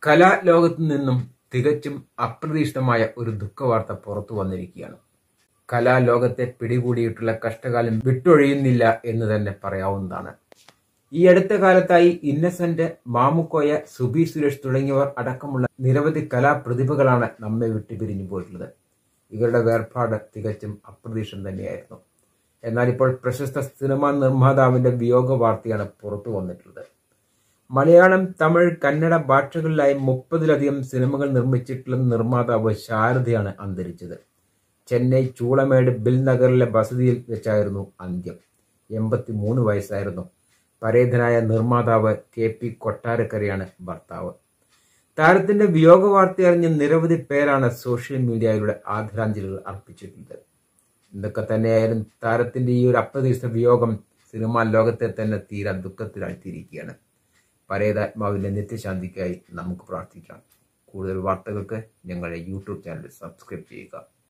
കലാലോകത്തു നിന്നും തികച്ചും അപ്രതീക്ഷിതമായ ഒരു ദുഃഖവാർത്ത പുറത്തു വന്നിരിക്കുകയാണ് കലാലോകത്തെ പിടികൂടിയിട്ടുള്ള കഷ്ടകാലം വിട്ടൊഴിയുന്നില്ല എന്ന് തന്നെ പറയാവുന്നതാണ് ഈ അടുത്ത കാലത്തായി ഇന്നസെന്റ് മാമുക്കോയ സുബി സുരേഷ് തുടങ്ങിയവർ അടക്കമുള്ള നിരവധി കലാപ്രതിഭകളാണ് നമ്മെ വിട്ടു പിരിഞ്ഞു പോയിട്ടുള്ളത് ഇവരുടെ വേർപാട് തികച്ചും അപ്രതീക്ഷിതം തന്നെയായിരുന്നു എന്നാൽ ഇപ്പോൾ പ്രശസ്ത സിനിമാ നിർമ്മാതാവിന്റെ വിയോഗ വാർത്തയാണ് പുറത്തു വന്നിട്ടുള്ളത് മലയാളം തമിഴ് കന്നഡ ഭാഷകളിലായി മുപ്പതിലധികം സിനിമകൾ നിർമ്മിച്ചിട്ടുള്ള നിർമ്മാതാവ് ശാരദയാണ് അന്തരിച്ചത് ചെന്നൈ ചൂളമേട് ബിൽ നഗറിലെ വസതിയിൽ വെച്ചായിരുന്നു അന്ത്യം എൺപത്തി മൂന്ന് വയസ്സായിരുന്നു പരേതനായ നിർമ്മാതാവ് കെ പി കൊട്ടാരക്കരയാണ് ഭർത്താവ് താരത്തിന്റെ വിയോഗ വാർത്ത അറിഞ്ഞ് നിരവധി പേരാണ് സോഷ്യൽ മീഡിയയിലൂടെ ആദരാഞ്ജലികൾ അർപ്പിച്ചിട്ടുള്ളത് എന്തൊക്കെ തന്നെയായാലും താരത്തിന്റെ ഈ ഒരു അപ്രതീക്ഷിത വിയോഗം സിനിമാ ലോകത്തെ തന്നെ തീരെ ദുഃഖത്തിലാഴ്ത്തിയിരിക്കുകയാണ് പരേതാത്മാവിന്റെ നിത്യശാന്തിക്കായി നമുക്ക് പ്രാർത്ഥിക്കാം കൂടുതൽ വാർത്തകൾക്ക് ഞങ്ങളുടെ യൂട്യൂബ് ചാനൽ സബ്സ്ക്രൈബ് ചെയ്യുക